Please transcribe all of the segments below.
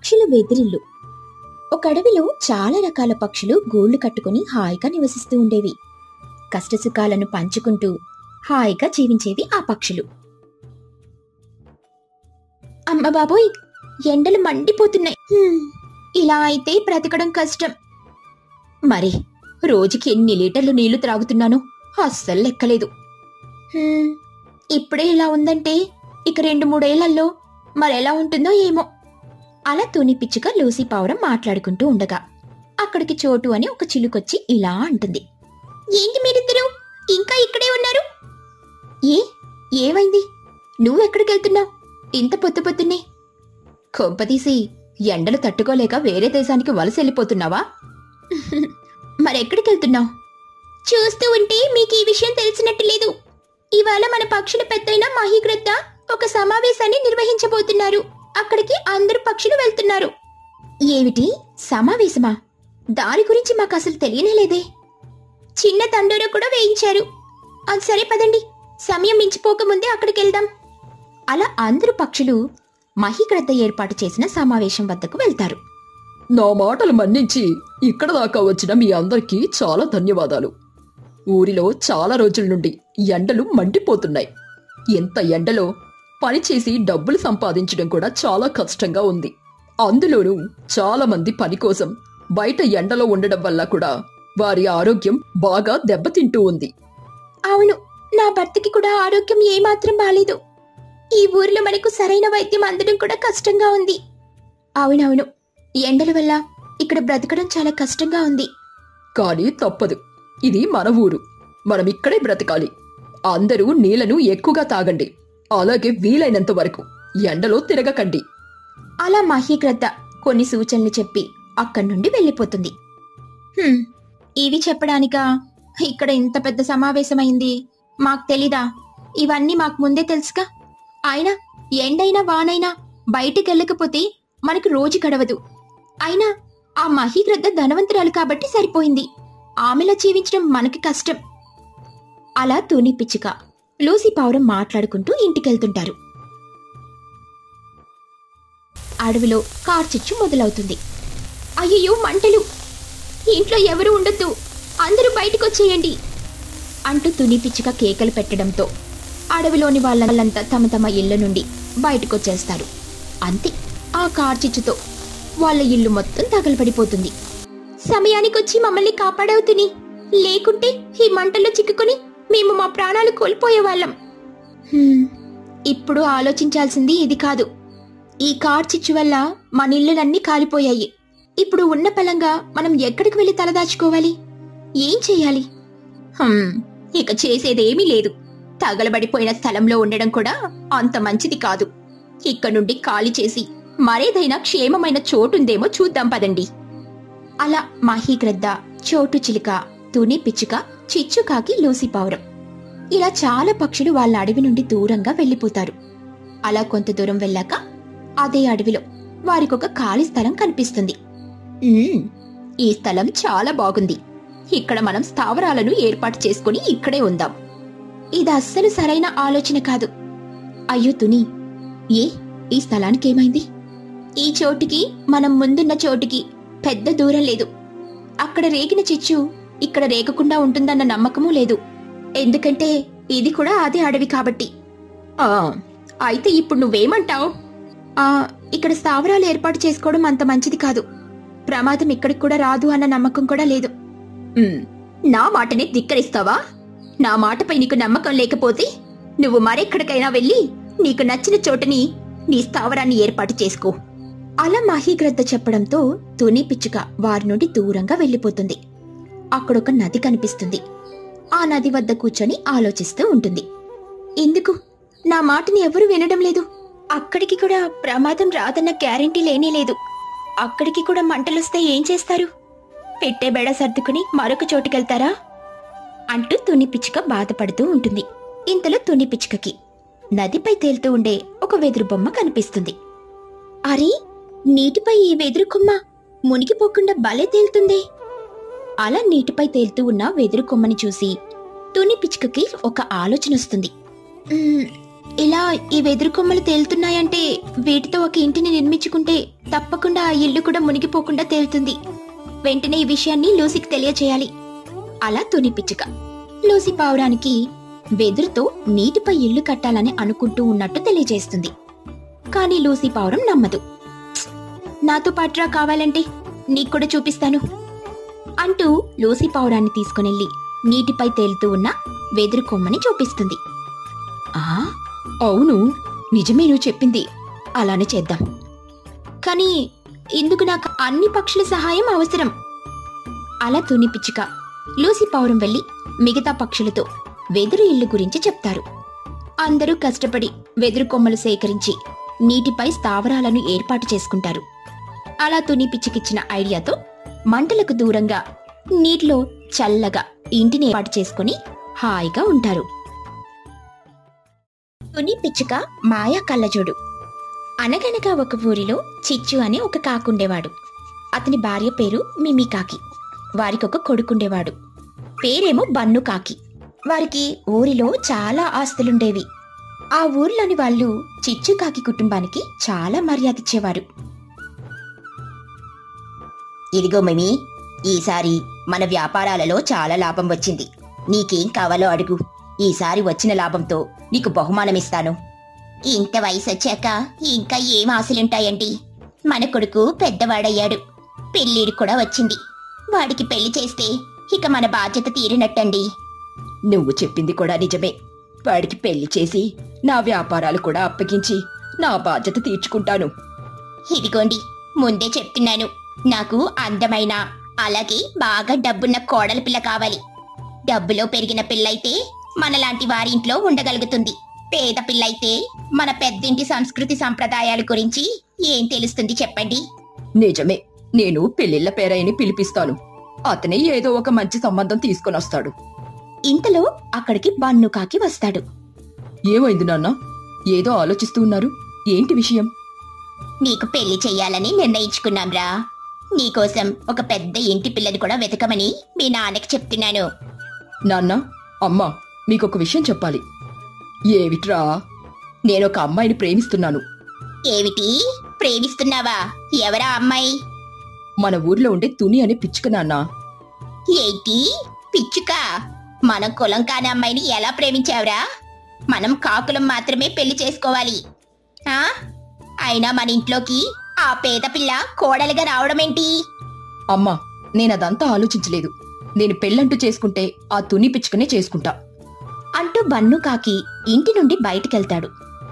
పక్షుల వెదిరిల్లు ఒక అడవిలో చాలా రకాల పక్షులు గూళ్లు కట్టుకుని హాయిగా నివసిస్తూ ఉండేవి కష్టసుఖాలను పంచుకుంటూ హాయిగా జీవించేవి ఆ పక్షులు అమ్మ బాబోయ్ ఎండలు మండిపోతున్నాయి హ్మ్, ఇలా అయితే బ్రతకడం కష్టం మరి రోజుకి ఎన్ని లీటర్లు నీళ్లు త్రాగుతున్నాను అస్సలు లెక్కలేదు హ్మ్, ఇప్పుడే ఇలా ఉందంటే ఇక రెండు మూడేళ్లలో మరెలా ఉంటుందో ఏమో అలా తుని పిచ్చుక లూసీ పావురం మాట్లాడుకుంటూ ఉండగా అక్కడికి చోటు అని ఒక చిలుకొచ్చి ఇలా అంటుంది ఏంటి మీరిద్దరూ ఇంకా ఇక్కడే ఉన్నారు ఏ ఏమైంది నువ్వెక్కడికి వెళ్తున్నావు ఇంత పొద్దు పొద్దున్నే కొంపతీసి ఎండలు తట్టుకోలేక వేరే దేశానికి వలస వెళ్ళిపోతున్నావా మరెక్కడికి వెళ్తున్నావు చూస్తూ ఉంటే మీకు ఈ విషయం తెలిసినట్టు లేదు ఇవాళ మన పక్షుల పెద్దయిన మహిగ్రద్ద ఒక సమావేశాన్ని నిర్వహించబోతున్నారు అక్కడికి అందరు పక్షులు వెళ్తున్నారు ఏమిటి సమావేశమా దాని గురించి మాకు అసలు తెలియనే లేదే చిన్న తండూర కూడా వేయించారు అది సరే పదండి సమయం మించిపోకముందే అక్కడికి వెళ్దాం అలా అందరు పక్షులు మహిగ్రద్ద ఏర్పాటు చేసిన సమావేశం వద్దకు వెళ్తారు నా మాటలు మన్నించి ఇక్కడ దాకా వచ్చిన మీ అందరికీ చాలా ధన్యవాదాలు ఊరిలో చాలా రోజుల నుండి ఎండలు మండిపోతున్నాయి ఎంత ఎండలో పనిచేసి డబ్బులు సంపాదించడం కూడా చాలా కష్టంగా ఉంది అందులోనూ చాలా మంది పని కోసం బయట ఎండలో ఉండడం వల్ల కూడా వారి ఆరోగ్యం బాగా దెబ్బతింటూ ఉంది అవును నా భర్తకి కూడా ఆరోగ్యం ఏమాత్రం బాలేదు ఈ ఊరిలో మనకు సరైన వైద్యం అందడం కూడా కష్టంగా ఉంది అవునవును ఎండల వల్ల ఇక్కడ బ్రతకడం చాలా కష్టంగా ఉంది కానీ తప్పదు ఇది మన ఊరు మనం ఇక్కడే బ్రతకాలి అందరూ నీళ్లను ఎక్కువగా తాగండి అలాగే వీలైనంత వరకు ఎండలో తిరగకండి అలా మహీగ్రద్ద కొన్ని సూచనలు చెప్పి అక్కడి నుండి వెళ్ళిపోతుంది "హ్మ్, ఇవి చెప్పడానికా ఇక్కడ ఇంత పెద్ద సమావేశమైంది మాకు తెలీదా ఇవన్నీ మాకు ముందే తెలుసుగా అయినా ఎండైనా వానైనా బయటికి వెళ్ళకపోతే మనకు రోజు గడవదు అయినా ఆ మహీగ్రద్ద ధనవంతురాలు కాబట్టి సరిపోయింది ఆమెలా జీవించడం మనకి కష్టం అలా తూని పిచ్చుక లూసి పావురం మాట్లాడుకుంటూ ఇంటికెళ్తుంటారు అడవిలో కార్చిచ్చు మొదలవుతుంది అయ్యయ్యో మంటలు ఇంట్లో ఎవరు ఉండొద్దు అందరూ బయటకు వచ్చేయండి అంటూ తుని పిచ్చుక కేకలు పెట్టడంతో అడవిలోని వాళ్ళంతా తమ తమ ఇళ్ళ నుండి బయటకొచ్చేస్తారు అంతే ఆ కార్చిచ్చుతో వాళ్ళ ఇల్లు మొత్తం తగలబడిపోతుంది సమయానికొచ్చి మమ్మల్ని కాపాడావు తుని లేకుంటే ఈ మంటల్లో చిక్కుకొని మేము మా ప్రాణాలు కోల్పోయేవాళ్ళం హ్మ్, ఇప్పుడు ఆలోచించాల్సింది ఇది కాదు ఈ కార్ చిచ్చు వల్ల మన ఇళ్ళలన్నీ కాలిపోయాయి ఇప్పుడు ఉన్న పలంగా మనం ఎక్కడికి వెళ్ళి తలదాచుకోవాలి ఏం చెయ్యాలి హమ్, ఇక చేసేదేమీ లేదు తగలబడిపోయిన స్థలంలో ఉండడం కూడా అంత మంచిది కాదు ఇక్కడ నుండి ఖాళీ చేసి మరేదైనా క్షేమమైన చోటుందేమో చూద్దాం పదండి అలా మహీగ్రద్ద చోటు చిలుక తుని పిచ్చుక చిచ్చుకాకి లూసి పావురం ఇలా చాలా పక్షులు వాళ్ళ అడవి నుండి దూరంగా వెళ్ళిపోతారు అలా కొంత దూరం వెళ్ళాక అదే అడవిలో వారికొక ఖాళీ స్థలం కనిపిస్తుంది "ఉమ్, ఈ స్థలం చాలా బాగుంది ఇక్కడ మనం స్థావరాలను ఏర్పాటు చేసుకుని ఇక్కడే ఉందాం ఇది అస్సలు సరైన ఆలోచన కాదు అయ్యో తుని ఏ ఈ స్థలానికి ఏమైంది ఈ చోటుకి మనం ముందున్న చోటుకి పెద్ద దూరం లేదు అక్కడ రేగిన చిచ్చు ఇక్కడ రేగకుండా ఉంటుందన్న నమ్మకమూ లేదు ఎందుకంటే ఇది కూడా అదే అడవి కాబట్టి ఆ అయితే ఇప్పుడు నువ్వేమంటావు ఆ ఇక్కడ స్థావరాలు ఏర్పాటు చేసుకోవడం అంత మంచిది కాదు ప్రమాదం ఇక్కడికి కూడా రాదు అన్న నమ్మకం కూడా లేదు "ఉమ్, నా మాటని ధిక్కరిస్తావా నా మాటపై నీకు నమ్మకం లేకపోతే నువ్వు మరెక్కడికైనా వెళ్ళి నీకు నచ్చిన చోటని నీ స్థావరాన్ని ఏర్పాటు చేసుకో అలా మహీగ్రద్ద చెప్పడంతో తుని పిచ్చుక వారి నుండి దూరంగా వెళ్ళిపోతుంది అక్కడొక నది కనిపిస్తుంది ఆ నది వద్ద కూర్చొని ఆలోచిస్తూ ఉంటుంది ఎందుకు నా మాటని ఎవరు వినడం లేదు అక్కడికి కూడా ప్రమాదం రాదన్న గ్యారెంటీ లేనే లేదు అక్కడికి కూడా మంటలొస్తే ఏం చేస్తారు పెట్టే బెడ సర్దుకుని మరొక చోటుకెళ్తారా అంటూ తుని పిచ్చుక బాధపడుతూ ఉంటుంది ఇంతలో తుని పిచ్చుకకి నదిపై తేలుతూ ఉండే ఒక వెదురు బొమ్మ కనిపిస్తుంది అరే నీటిపై ఈ వెదురు కొమ్మ మునిగిపోకుండా భలే తేలుతుందే అలా నీటిపై తేలుతూ ఉన్న వెదురు కొమ్మని చూసి తుని పిచ్చుకకి ఒక ఆలోచన వస్తుంది "మ్మ్, ఇలా ఈ వెదురు కొమ్మలు తేలుతున్నాయంటే వీటితో ఒక ఇంటిని నిర్మించుకుంటే తప్పకుండా ఆ ఇల్లు కూడా మునిగిపోకుండా తేలుతుంది వెంటనే ఈ విషయాన్ని లూసీకి తెలియచేయాలి అలా తుని పిచ్చుక లూసీ పావురానికి వెదురుతో నీటిపై ఇల్లు కట్టాలని అనుకుంటూ ఉన్నట్టు తెలియజేస్తుంది కానీ లూసీ పావురం నమ్మదు "ప్స్, నాతో పాటురా కావాలంటే నీకు కూడా చూపిస్తాను అంటూ లూసీ పావురాన్ని తీసుకునెళ్ళి నీటిపై తేలుతూ ఉన్న వెదురు కొమ్మని చూపిస్తుంది ఆ అవును నిజమే నువ్వు చెప్పింది అలానే చేద్దాం కానీ ఇందుకు నాకు అన్ని పక్షుల సహాయం అవసరం అలా తుని పిచ్చుక లూసి పౌరం వెళ్లి మిగతా పక్షులతో వెదురు ఇల్లు గురించి చెప్తారు అందరూ కష్టపడి వెదురు కొమ్మలు సేకరించి నీటిపై స్థావరాలను ఏర్పాటు చేసుకుంటారు అలా తుని పిచ్చికిచ్చిన ఐడియాతో మంటలకు దూరంగా నీటిలో చల్లగా ఇంటిని ఏర్పాటు చేసుకుని హాయిగా ఉంటారు తుని పిచ్చుక మాయా కళ్ళజోడు అనగనగా ఒక ఊరిలో చిచ్చు అని ఒక కాకుండేవాడు అతని భార్య పేరు మిమి కాకి వారికి ఒక కొడుకుండేవాడు పేరేమో బన్ను కాకి వారికి ఊరిలో చాలా ఆస్తులుండేవి ఆ ఊర్లోని వాళ్ళు చిచ్చు కాకి కుటుంబానికి చాలా మర్యాద ఇచ్చేవారు ఇదిగో మిమి ఈసారి మన వ్యాపారాలలో చాలా లాభం వచ్చింది నీకేం కావాలో అడుగు ఈసారి వచ్చిన లాభంతో నీకు బహుమానమిస్తాను ఇంత వయసు వచ్చాక ఇంకా ఏం ఆశలుంటాయండి మన కొడుకు పెద్దవాడయ్యాడు పెళ్ళిడు కూడా వచ్చింది వాడికి పెళ్లి చేస్తే ఇక మన బాధ్యత తీరినట్టండి నువ్వు చెప్పింది కూడా నిజమే వాడికి పెళ్లి చేసి నా వ్యాపారాలు కూడా అప్పగించి నా బాధ్యత తీర్చుకుంటాను ఇదిగోండి ముందే చెప్తున్నాను నాకు అందమైన అలాగే బాగా డబ్బున్న కోడల పిల్ల కావాలి డబ్బులో పెరిగిన పిల్లయితే మనలాంటి వారింట్లో ఉండగలుగుతుంది పేద పిల్లయితే మన పెద్దింటి సంస్కృతి సంప్రదాయాల గురించి ఏం తెలుస్తుంది చెప్పండి నిజమే నేను పెళ్లిళ్ల పేరయ్యని పిలిపిస్తాను అతనే ఏదో ఒక మంచి సంబంధం తీసుకొని వస్తాడు ఇంతలో అక్కడికి బన్ను కాకి వస్తాడు ఏమైంది నాన్న ఏదో ఆలోచిస్తూ ఉన్నారు ఏంటి విషయం నీకు పెళ్లి చెయ్యాలని నిర్ణయించుకున్నాంరా నీకోసం ఒక పెద్ద ఇంటి పిల్లని కూడా వెతకమని మీ నాన్నకి చెప్తున్నాను నాన్న అమ్మా మీకొక విషయం చెప్పాలి ఏమిట్రా నేనొక అమ్మాయిని ప్రేమిస్తున్నాను ఏమిటి ప్రేమిస్తున్నావా ఎవరా అమ్మాయి మన ఊర్లో ఉండే తుని అనే పిచ్చుక నాన్న ఏంటి పిచ్చుక మనం కులం కాని అమ్మాయిని ఎలా ప్రేమించావురా మనం కాకులం మాత్రమే పెళ్లి చేసుకోవాలి ఆ అయినా మన ఇంట్లోకి ఆ పేద పిల్ల కోడలిగా రావడమేంటి అమ్మా నేనదంతా ఆలోచించలేదు నేను పెళ్ళంటూ చేసుకుంటే ఆ తుని పిచ్చుకనే చేసుకుంటా అంటూ బన్ను కాకి ఇంటి నుండి బయటికెళ్తాడు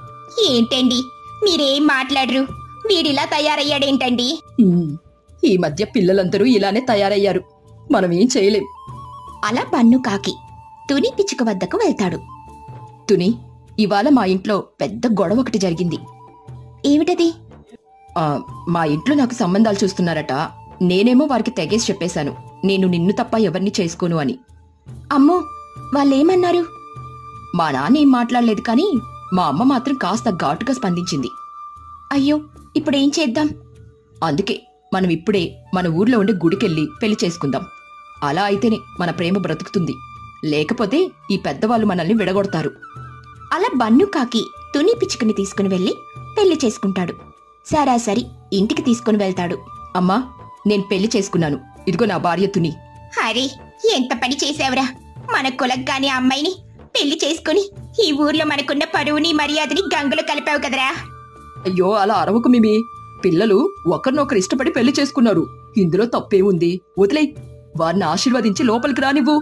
ఏంటండి మీరేం మాట్లాడరు వీడిలా తయారయ్యాడేంటండి ఉమ్, ఈ మధ్య పిల్లలందరూ ఇలానే తయారయ్యారు మనం ఏం చేయలేం అలా బన్ను కాకి తుని పిచ్చుక వద్దకు వెళ్తాడు తుని ఇవాళ మా ఇంట్లో పెద్ద గొడవ ఒకటి జరిగింది ఏమిటది ఆ, మా ఇంట్లో నాకు సంబంధాలు చూస్తున్నారట నేనేమో వారికి తెగేసి చెప్పేశాను నేను నిన్ను తప్ప ఎవరిని చేసుకోను అని అమ్మో వాళ్ళేమన్నారు మా నాన్న ఏం మాట్లాడలేదు కానీ మా అమ్మ మాత్రం కాస్త ఘాటుగా స్పందించింది అయ్యో ఇప్పుడేం చేద్దాం అందుకే మనం ఇప్పుడే మన ఊర్లో ఉండే గుడికెళ్ళి పెళ్లి చేసుకుందాం అలా అయితేనే మన ప్రేమ బ్రతుకుతుంది లేకపోతే ఈ పెద్దవాళ్ళు మనల్ని విడగొడతారు అలా బన్ను కాకి తుని పిచ్చుకని తీసుకుని వెళ్లి పెళ్లి చేసుకుంటాడు సరాసరి ఇంటికి తీసుకుని వెళ్తాడు అమ్మా నేను పెళ్లి చేసుకున్నాను ఇదిగో నా భార్య తుని అరే ఎంత పని చేసావురా మన కులం కాని అమ్మాయిని పెళ్లి చేసుకుని ఈ ఊర్లో మనకున్న పరువుని మర్యాదని గంగులో కలిపావు కదరా అయ్యో అలా అరవకు మిమి పిల్లలు ఒకరినొకరు ఇష్టపడి పెళ్లి చేసుకున్నారు ఇందులో తప్పేముంది వదిలే వారిని ఆశీర్వదించి లోపలికి రానివ్వు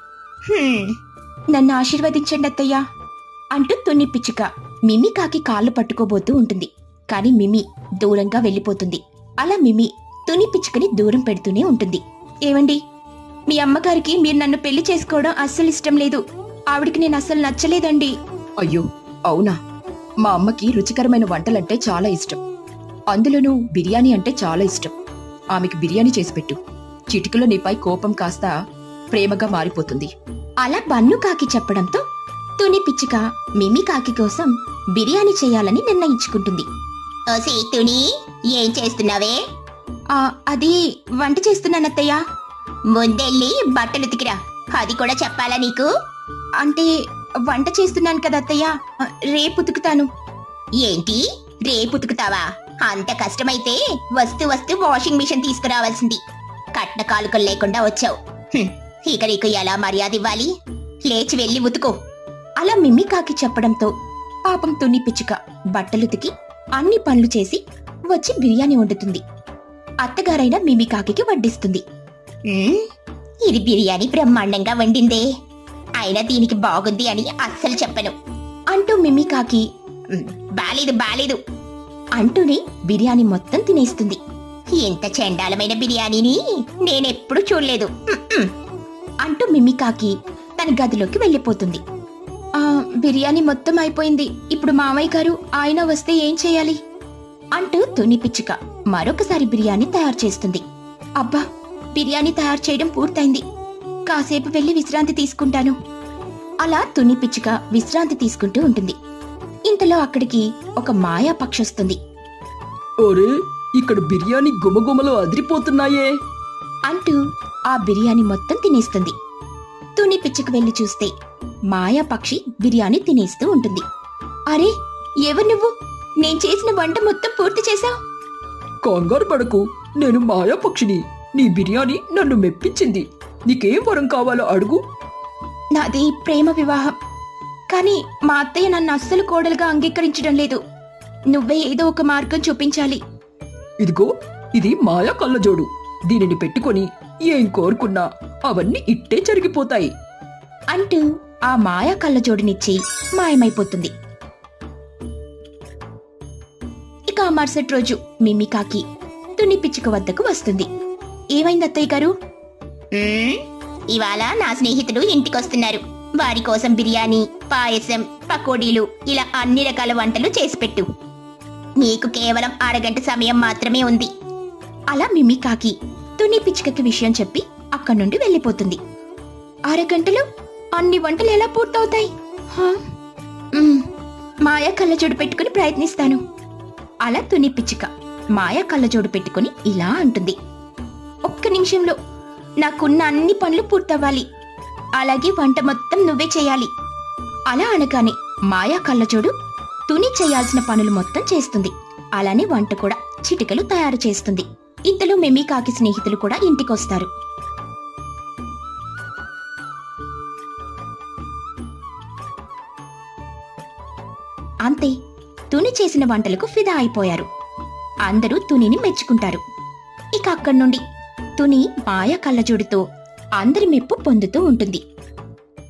హ్మ్, నన్ను ఆశీర్వదించండి అత్తయ్యా అంటూ తుని పిచ్చుక మిమి కాకి కాళ్ళు పట్టుకోబోతూ ఉంటుంది కాని మిమి దూరంగా వెళ్ళిపోతుంది అలా మిమి తుని పిచ్చుకని దూరం పెడుతూనే ఉంటుంది ఏవండి మీ అమ్మగారికి మీరు నన్ను పెళ్లి చేసుకోవడం అస్సలు ఇష్టం లేదు ఆవిడికి నేను అస్సలు నచ్చలేదండి అయ్యో అవునా మా అమ్మకి రుచికరమైన వంటలంటే చాలా ఇష్టం అందులోనూ బిర్యానీ అంటే చాలా ఇష్టం ఆమెకి బిర్యానీ చేసి పెట్టు చిటికలో నీపై కోపం కాస్త ప్రేమగా మారిపోతుంది అలా బన్ను కాకి చెప్పడంతో తుని పిచ్చుక మిమి కాకి కోసం బిర్యానీ చేయాలని నిర్ణయించుకుంటుంది ఓ సీతుని ఏం చేస్తున్నావే ఆ అది వంట చేస్తున్నానత్తయ్యా ముందెళ్ళి బట్టలు ఉతికిరా అది కూడా చెప్పాలా నీకు అంటే వంట చేస్తున్నాను కదా అత్తయ్య రేపు ఉతుకుతాను ఏంటి రేపు ఉతుకుతావా అంత కష్టమైతే వస్తు వస్తు వాషింగ్ మిషన్ తీసుకురావాల్సింది కట్న కాలుకలు లేకుండా వచ్చావు హ్మ్, ఇక నీకు ఎలా మర్యాద ఇవ్వాలి లేచి వెళ్ళి ఉతుకో అలా మిమ్మి కాకి చెప్పడంతో పాపం తుని పిచ్చుక బట్టలుతికి అన్ని పనులు చేసి వచ్చి బిర్యానీ వండుతుంది అత్తగారైన మిమి కాకికి వడ్డిస్తుంది "ఉమ్, ఇది బిర్యానీ బ్రహ్మాండంగా వండిందే అయినా దీనికి బాగుంది అని అస్సలు చెప్పను అంటూ మిమి కాకి "ఉమ్, బాలేదు బాలేదు అంటూనే బిర్యానీ మొత్తం తినేస్తుంది ఇంత చండాలమైన బిర్యానీని నేనెప్పుడు చూడలేదు ఉమ్, ఉమ్." అంటూ మిమి కాకి తన గదిలోకి వెళ్ళిపోతుంది ఆ బిర్యానీ మొత్తం అయిపోయింది ఇప్పుడు మామయ్య గారు ఆయన వస్తే ఏం చేయాలి అంటూ తుని పిచ్చుక మరొకసారి బిర్యానీ తయారు చేస్తుంది అబ్బా బిర్యానీ తయారు చేయడం పూర్తయింది కాసేపు వెళ్ళి విశ్రాంతి తీసుకుంటాను అలా తుని పిచ్చుక విశ్రాంతి తీసుకుంటూ ఉంటుంది ఇంతలో అక్కడికి ఒక మాయా పక్షి వస్తుంది ఒరే ఇక్కడ బిర్యానీ గుమగుమలు అదిరిపోతున్నాయే అంటూ ఆ బిర్యానీ మొత్తం తినేస్తుంది తుని పిచ్చుకు వెళ్లి చూస్తే మాయా పక్షి బిర్యానీ తినేస్తూ ఉంటుంది అరే ఎవరు నువ్వు నేను చేసిన వంట మొత్తం పూర్తి చేశావు కంగారు పడకు నేను మాయాపక్షిని నీ బిర్యానీ నన్ను మెప్పించింది నీకేం వరం కావాలో అడుగు నాది ప్రేమ వివాహం కానీ మా అత్తయ్య నన్ను అస్సలు కోడలుగా అంగీకరించడం లేదు నువ్వే ఏదో ఒక మార్గం చూపించాలి ఇదిగో ఇది మాయా కళ్ళజోడు దీనిని పెట్టుకొని ఏం కోరుకున్నా అవన్నీ ఇట్టే జరిగిపోతాయి అంటూ ఆ మాయా కళ్ళజోడునిచ్చి మాయమైపోతుంది ఇక ఆ మరుసటి రోజు మిమ్మి కాకి తుని పిచ్చుక వద్దకు వస్తుంది ఏమైంది అత్తయ్య గారు "ఉమ్, ఇవాళ నా స్నేహితులు ఇంటికొస్తున్నారు వారి కోసం బిర్యానీ పాయసం పకోడీలు ఇలా అన్ని రకాల వంటలు చేసి పెట్టు నీకు కేవలం అరగంట సమయం మాత్రమే ఉంది అలా మిమ్మి కాకి తుని పిచ్చుకకి విషయం చెప్పి అక్కడి నుండి వెళ్ళిపోతుంది అరగంటలో అన్ని వంటలు ఎలా పూర్తవుతాయి హా? మ్మ్, మాయా కళ్ళజోడు పెట్టుకుని ప్రయత్నిస్తాను అలా తుని పిచ్చుక మాయా కళ్ళజోడు పెట్టుకుని ఇలా అంటుంది ఒక్క నిమిషంలో నాకున్న అన్ని పనులు పూర్తవ్వాలి అలాగే వంట మొత్తం నువ్వే చేయాలి అలా అనగానే మాయా కళ్ళజోడు తుని చేయాల్సిన పనులు మొత్తం చేస్తుంది అలానే వంట కూడా చిటికలు తయారు చేస్తుంది ఇంతలో మెమి కాకి స్నేహితులు కూడా ఇంటికొస్తారు అంతే తుని చేసిన వంటలకు ఫిదా అయిపోయారు అందరూ తునిని మెచ్చుకుంటారు ఇక అక్కడి నుండి తుని మాయా కళ్ళజోడుతో అందరి మెప్పు పొందుతూ ఉంటుంది